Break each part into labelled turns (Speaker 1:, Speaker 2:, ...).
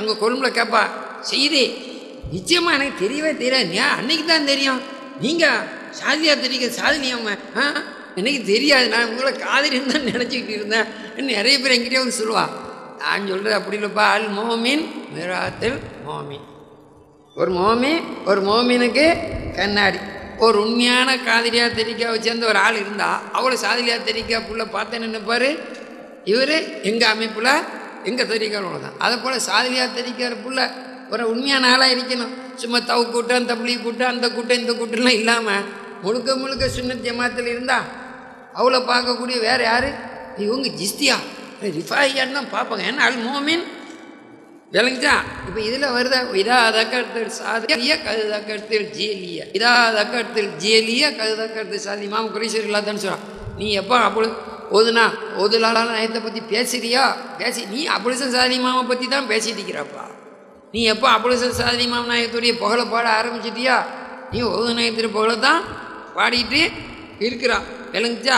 Speaker 1: அங்கே கொழும்புல கேட்பா செய்தி நிச்சயமாக எனக்கு தெரியவே தெரியாது ஏன் அன்னைக்கு தான் தெரியும் நீங்கள் சாதியா தெரியுங்க சாதினியம்மா ஆ எனக்கு தெரியாது நான் உங்களை காதலின்னு தான் நினச்சிக்கிட்டு இருந்தேன் இன்னும் நிறைய பேர் என்கிட்டயே வந்து சொல்லுவா நான் சொல்கிறது அப்படி இல்லைப்பா அல் மோமின் மிராத்தில் மோமின் ஒரு மோமி ஒரு மோமினுக்கு கண்ணாடி ஒரு உண்மையான காதலியா தெரிக்கா வச்சிருந்த ஒரு ஆள் இருந்தா அவ்வளோ சாதிலியா தெரிக்கா புள்ள பார்த்தேன்னு நினைப்பாரு இவர் எங்கள் அமைப்பில் எங்கள் தெரிக்கிறவங்க தான் அதை போல் சாதிலியா தெரிக்கிற புள்ள ஒரு உண்மையான ஆளாக இருக்கணும் சும்மா தவு கூட்டம் தப்ளி கூட்டம் அந்த கூட்டம் இந்த கூட்டம்லாம் இல்லாமல் முழுக்க முழுக்க சுண்ணத் ஜமாத்தில் இருந்தா அவளை பார்க்கக்கூடிய வேறு யார் இவங்க ஜிஸ்தியா ரிஃபாயியான்னு தான் பார்ப்பாங்க ஏன்னா அல் மோமின் விளங்குச்சா இப்போ இதில் வருதா இதா தக்கத்தில் சாதிய கது தக்கத்தில் ஜேலிய இதா தக்கத்தில் ஜேலிய கது தக்கத்தில் சாதி மாம் குறைசர் இல்லாதான்னு சொல்கிறான் நீ எப்போ அப்பொழுது ஓதுனா ஓதுலால நயத்தை பற்றி பேசுறியா பேசி நீ அப்புளிசன் சாதி மாமை பற்றி தான் பேசிட்டு இருக்கிறப்பா நீ எப்போ அப்புளிசன் சாதி மாம நாயகத்துடைய புகழை பாட ஆரம்பிச்சிட்டியா நீ ஓது நாயகத்தின் புகழை தான் பாடிட்டு இருக்கிறான் விளங்குச்சா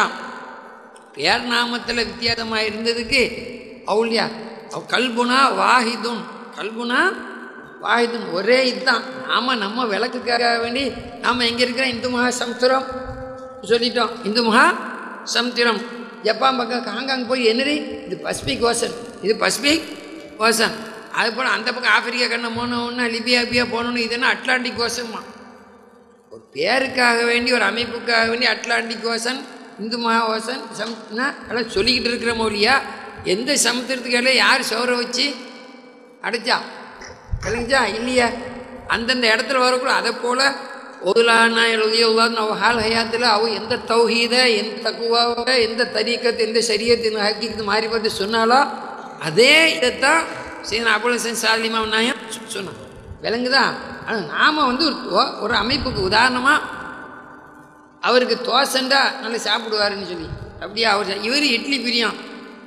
Speaker 1: பேர் நாமத்தில் வித்தியாசமாக இருந்ததுக்கு அவுளியா அவ் கல்புனா வாஹிதுன் கல்புனா வாஹிதுன் ஒரே இதுதான் நாம் நம்ம விளக்குக்காக வேண்டி நாம் எங்கே இருக்கிறோம் இந்து மகா சமுத்திரம் சொல்லிட்டோம் இந்து மகா சமுத்திரம் ஜப்பான் பக்கம் ஹாங்காங் போய் என்னது இது பசிபிக் ஓசன் இது பசிபிக் ஓசன் அது போல் அந்த பக்கம் ஆப்பிரிக்கா கண்டம் போனோன்னா லிபியா லிபியா போகணுன்னு இதுன்னா அட்லாண்டிக் ஓசன்மா ஒரு பேருக்காக வேண்டி ஒரு அமைப்புக்காக வேண்டி அட்லாண்டிக் ஓசன் இந்து மகா ஓசன் சம்னா எல்லாம் சொல்லிக்கிட்டு இருக்கிற மொழியா எந்த சமுத்திரத்துக்கு இடையில யார் சோற வச்சு அடைச்சா விளங்குச்சா இல்லையா அந்தந்த இடத்துல வரக்கூட அதை போல் ஒதுலானா எழுதியுள்ளான்னு அவ ஹால் ஹயாத்தில் அவ எந்த தௌஹீத எந்த தக்குவாவை எந்த தரீக்கத்து எந்த சரியத்தின் ஹக்கிக்கு மாறி பார்த்து சொன்னாலோ அதே இதைத்தான் சரி அபுலசன் சாலிமா நாயம் சொன்னான் விளங்குதா ஆனால் நாம் வந்து ஒரு தோ- ஒரு அமைப்புக்கு உதாரணமாக அவருக்கு தோசைண்டா நல்லா சாப்பிடுவாருன்னு சொல்லி அப்படியா அவர் இவர் இட்லி பிரியம்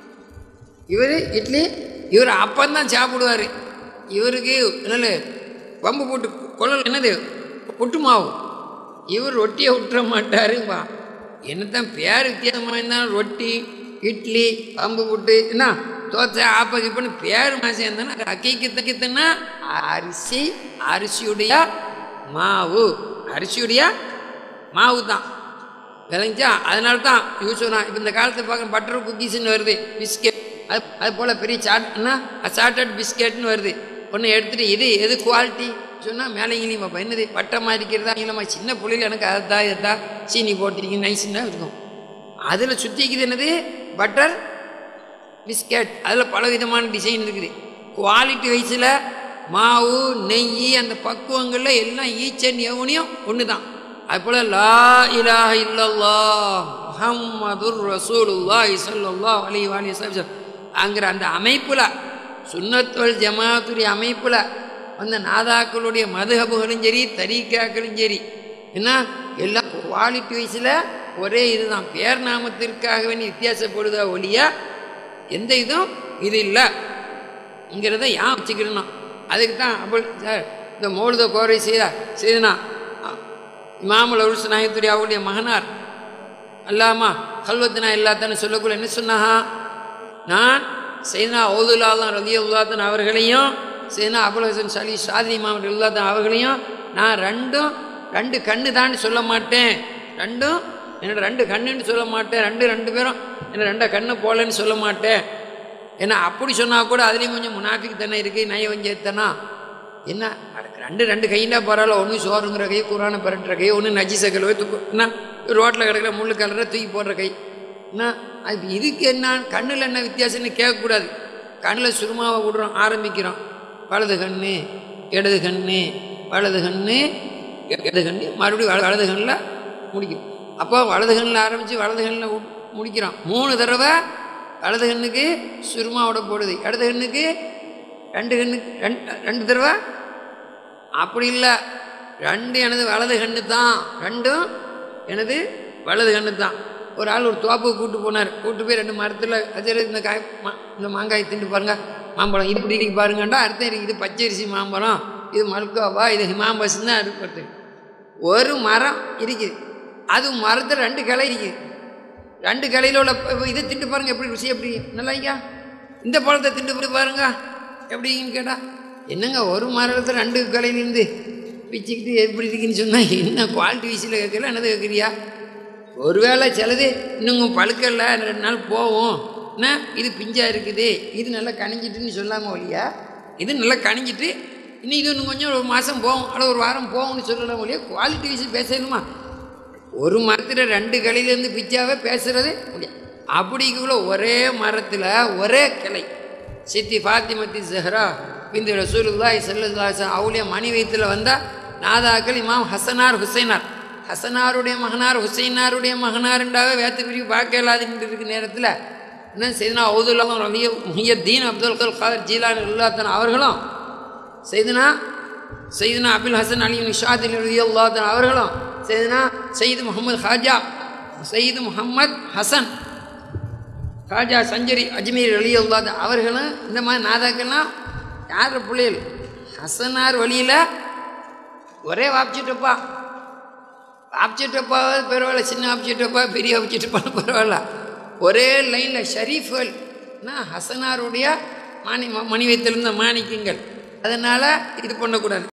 Speaker 1: இவர் இட்லி இவர் அப்பந்தான் சாப்பிடுவார் இவருக்கு என்னது வம்பு போட்டு குழல் என்னது புட்டு மாவு இவர் ரொட்டியை விட்டுற மாட்டாருப்பா என்னத்தான் பேர் வித்தியாசமாக இருந்தாலும் ரொட்டி இட்லி பம்பு புட்டு என்ன தோசை ஆப்ப கிப்பன்னு பேர் மாசம் இருந்தானா அக்கைக்கு தக்கித்தனா அரிசி அரிசியுடைய மாவு அரிசியுடைய மாவு தான் விளங்கிச்சா அதனால தான் யூஸ் பண்ணா இப்போ இந்த காலத்தில் பார்க்க பட்டர் குக்கீஸ்னு வருது பிஸ்கெட் அது அது போல் பெரிய சாட்னா சார்ட்டட் பிஸ்கெட்னு வருது ஒன்று எடுத்துகிட்டு இது எது குவாலிட்டி சொன்னால் மேலே இங்கேயும் பார்ப்போம் என்னது பட்டமாக இருக்கிறதா இல்லைம்மா சின்ன புள்ளையில் எனக்கு அதைத்தான் இதைத்தான் சீனி போட்டிருக்கீங்க நைஸ்னா இருக்கும் அதில் சுற்றிக்குது என்னது பட்டர் பிஸ்கட் அதில் பல விதமான டிசைன் இருக்குது குவாலிட்டி வைஸில் மாவு நெய் அந்த பக்குவங்களில் எல்லாம் ஈச் அண்ட் எவனையும் ஒன்று தான் அதுபோல் லா இலாஹ இல்லல்லா முஹம்மதுர் ரசூலுல்லாஹி ஸல்லல்லாஹு அலைஹி வஸல்லம் அங்கிற அந்த அமைப்பில் சுன்னத்துவல் ஜமாத்துடைய அமைப்பில் அந்த நாதாக்களுடைய மதுஹபுகளும் சரி தரீக்காக்களும் சரி என்ன எல்லாம் குவாலிட்டி வைஸில் ஒரே இதுதான் பேர் நாமத்திற்காக வேண்டி வித்தியாசப்படுதா ஒழிய எந்த இதுவும் இது இல்லை ங்கிறத ஏன் வச்சுக்கிறணும் அதுக்கு தான் அப்படி சார் இந்த மௌலுத கோரை செய்தா செய்தனா இமாமுல் அருஸ் நாயத்துடைய அவருடைய மகனார் அல்லாமா கல்வத்தினா இல்லாத்தான்னு சொல்லக்குள்ள என்ன சொன்னாஹா நான் செய்தனா ஓதுல்லாதான் ரதி உல்லாத்தன் அவர்களையும் செய்தனா அபுல் ஹசன் சலி சாதி இமாம் இல்லாத்தன் அவர்களையும் நான் ரெண்டும் ரெண்டு கண்ணு தான் சொல்ல மாட்டேன் ரெண்டும் என்னோட ரெண்டு கண்ணுன்னு சொல்ல மாட்டேன் ரெண்டு ரெண்டு பேரும் என்ன ரெண்டை கண்ணு போலன்னு சொல்ல மாட்டேன் ஏன்னா அப்படி சொன்னால் கூட அதுலேயும் கொஞ்சம் முனாஃபிக்கு தானே இருக்குது நய வஞ்சத்தனா என்ன அடக்கு ரெண்டு ரெண்டு கையினா பரவாயில்ல ஒன்று சோறுங்கிற கை குரானை பரட்டுற கை ஒன்று நஜிச கழுவை தூக்கு என்ன ரோட்டில் கிடக்கிற முள்ளு கலரை தூக்கி போடுற கை என்ன அது இதுக்கு என்ன கண்ணில் என்ன வித்தியாசம்னு கேட்கக்கூடாது கண்ணில் சுருமாவை விடுறோம் ஆரம்பிக்கிறோம் வலது கண்ணு இடது கண்ணு வலது கண்ணு இடது கண்ணு மறுபடியும் வல- வலது கண்ணில் முடிக்கும் அப்போ வலது கண்ணில் ஆரம்பித்து வலது கண்ணில் முடிக்கிறோம் மூணு தடவை வலது கண்ணுக்கு சுருமாவோட போடுது இடது கண்ணுக்கு ரெண்டு கண்ணுக்கு ரெண்டு ரெண்டு தடவை அப்படி இல்லை ரெண்டு எனது வலது கண்ணு தான் ரெண்டும் எனது வலது கண்ணு தான் ஒரு ஆள் ஒரு தோப்புக்கு கூட்டு போனார் கூட்டு போய் ரெண்டு மரத்தில் அஜர் இந்த காய் மா இந்த மாங்காய் திண்டு பாருங்க மாம்பழம் இது இப்படி பாருங்கண்டா அர்த்தம் இருக்குது இது பச்சரிசி மாம்பழம் இது மல்கோவா இது ஹிமாம்பஸ் தான் இருக்கிறது ஒரு மரம் இருக்குது அது மரத்தில் ரெண்டு கிளை இருக்குது ரெண்டு கிளையில உள்ள ப- இதை திண்டு பாருங்க எப்படி ருசி எப்படி நல்லா ஐயா இந்த பழத்தை திண்டு போய் பாருங்க எப்படின்னு கேட்டா என்னங்க ஒரு மரத்தில் ரெண்டு கலையிலேருந்து பிச்சுக்கிட்டு எப்படி இருக்குன்னு சொன்னால் என்ன குவாலிட்டி வீசில் கேட்கல என்னது கேட்குறியா ஒருவேளை சிலது இன்னும் பழுக்கல ரெண்டு நாள் போவோம் என்ன இது பிஞ்சாக இருக்குது இது நல்லா கனிஞ்சிட்டுன்னு சொல்லாமல் ஒழியா இது நல்லா கனிஞ்சிட்டு இன்னும் இது இன்னும் கொஞ்சம் ஒரு மாதம் போகும் அல்ல ஒரு வாரம் போகும்னு சொல்லலாம் ஒழியா குவாலிட்டி வீசி பேசணுமா ஒரு மரத்தில் ரெண்டு கிளையிலேருந்து பிச்சாவே பேசுகிறதே முடியாது அப்படிக்குள்ள ஒரே மரத்தில் ஒரே கிளை சித்தி ஃபாத்திமத்தி ஜஹ்ரா பிந்து ரசூலுல்லாஹி ஸல்லல்லாஹு அலைஹி அவளுடைய மணி வயிற்றில் வந்தால் நாதாக்கள் இமாம் ஹசனார் ஹுசைனார் ஹசனாருடைய மகனார் ஹுசைனாருடைய மகனாருண்டாவே வேத்து பிரிவு பார்க்க இல்லாதுன்னு இருக்க நேரத்தில் என்ன செய்தனா அவுதுல்லாம் ரலிய முஹியத்தீன் அப்துல் கல் காதர் ஜீலான் இல்லாத்தன் அவர்களும் செய்தனா செய்தனா அபுல் ஹசன் அலி நிஷாத் அல்லாத்தன் அவர்களும் செய்தனா சயீது முகமது ஹாஜா சயீது முகமது ஹசன் காஜா சஞ்சரி அஜ்மீர் அலி அல்லாத அவர்களும் இந்த மாதிரி நாதாக்கள்லாம் யார் பிள்ளைகள் ஹசனார் வழியில் ஒரே வாப்சிட்டப்பா வாப்சிட்டப்பா பரவாயில்ல சின்ன வாப்சிட்டப்பா பெரிய வாப்சிட்டப்பான்னு பரவாயில்ல ஒரே லைனில் ஷரீஃப்கள் ஹசனாருடைய மாணி மணி வைத்திருந்த மாணிக்கங்கள் அதனால் இது பண்ணக்கூடாது